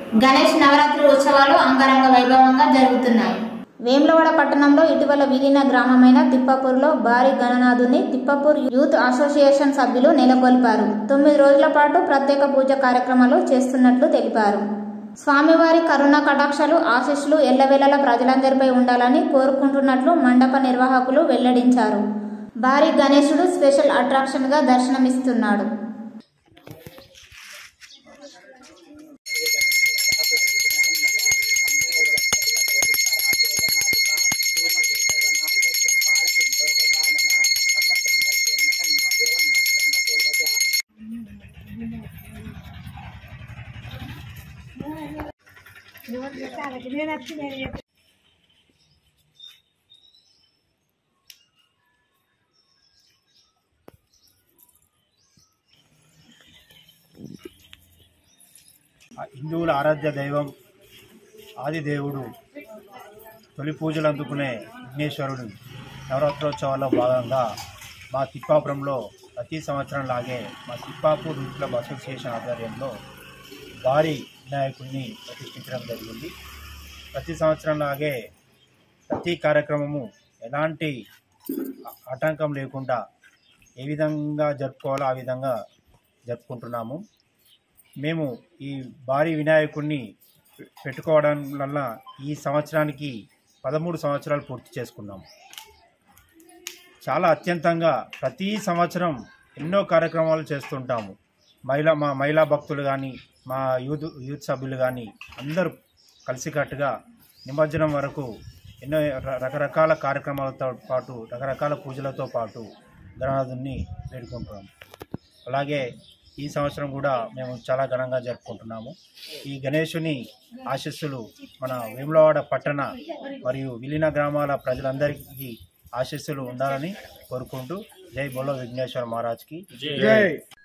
గణేష్ నవరాత్రి ఉత్సవాలు అంగరంగ వైభవంగా జరుగుతున్నాయి వేములవాడ పట్టణంలో ఇటీవల విలీన గ్రామమైన తిప్పపూర్లో భారీ గణనాథుని తిప్పపూర్ యూత్ అసోసియేషన్ సభ్యులు నెలకొల్పారు తొమ్మిది రోజుల పాటు ప్రత్యేక పూజ కార్యక్రమాలు చేస్తున్నట్లు తెలిపారు స్వామివారి కరుణా కటాక్షాలు ఆశీస్సులు ఎల్లవేళలా ప్రజలందరిపై ఉండాలని కోరుకుంటున్నట్లు మండప నిర్వాహకులు వెల్లడించారు భారీ గణేశుడు స్పెషల్ అట్రాక్షన్గా దర్శనమిస్తున్నాడు ఆ హిందువుల ఆరాధ్య దైవం ఆది దేవుడు తొలి పూజలు అందుకునే విఘ్నేశ్వరుడు నవరాత్రోత్సవాల్లో భాగంగా మా తిప్పాపురంలో ప్రతి సంవత్సరం లాగే మా తిప్పాపూర్ యూత్ క్లబ్ అసోసియేషన్ ఆధ్వర్యంలో భారీ వినాయకుడిని ప్రతిష్ఠించడం జరిగింది ప్రతి సంవత్సరం లాగే ప్రతి కార్యక్రమము ఎలాంటి ఆటంకం లేకుండా ఏ విధంగా జరుపుకోవాలో ఆ విధంగా జరుపుకుంటున్నాము మేము ఈ భారీ వినాయకుడిని పె- పెట్టుకోవడం వల్ల ఈ సంవత్సరానికి పదమూడు సంవత్సరాలు పూర్తి చేసుకున్నాము చాలా అత్యంతంగా ప్రతి సంవత్సరం ఎన్నో కార్యక్రమాలు చేస్తుంటాము మహిళా మా మహిళా భక్తులు కానీ మా యూత్ యూత్ సభ్యులు కానీ అందరూ కలిసికట్టుగా నిమజ్జనం వరకు ఎన్నో ర- రకరకాల కార్యక్రమాలతో పాటు రకరకాల పూజలతో పాటు గణనాథుని వేడుకుంటున్నాం అలాగే ఈ సంవత్సరం కూడా మేము చాలా ఘనంగా జరుపుకుంటున్నాము ఈ గణేశుని ఆశీస్సులు మన వేములవాడ పట్టణ మరియు విలీన గ్రామాల ప్రజలందరికీ ఆశీస్సులు ఉండాలని కోరుకుంటూ జై బోలో విఘ్నేశ్వర మహారాజ్కి జై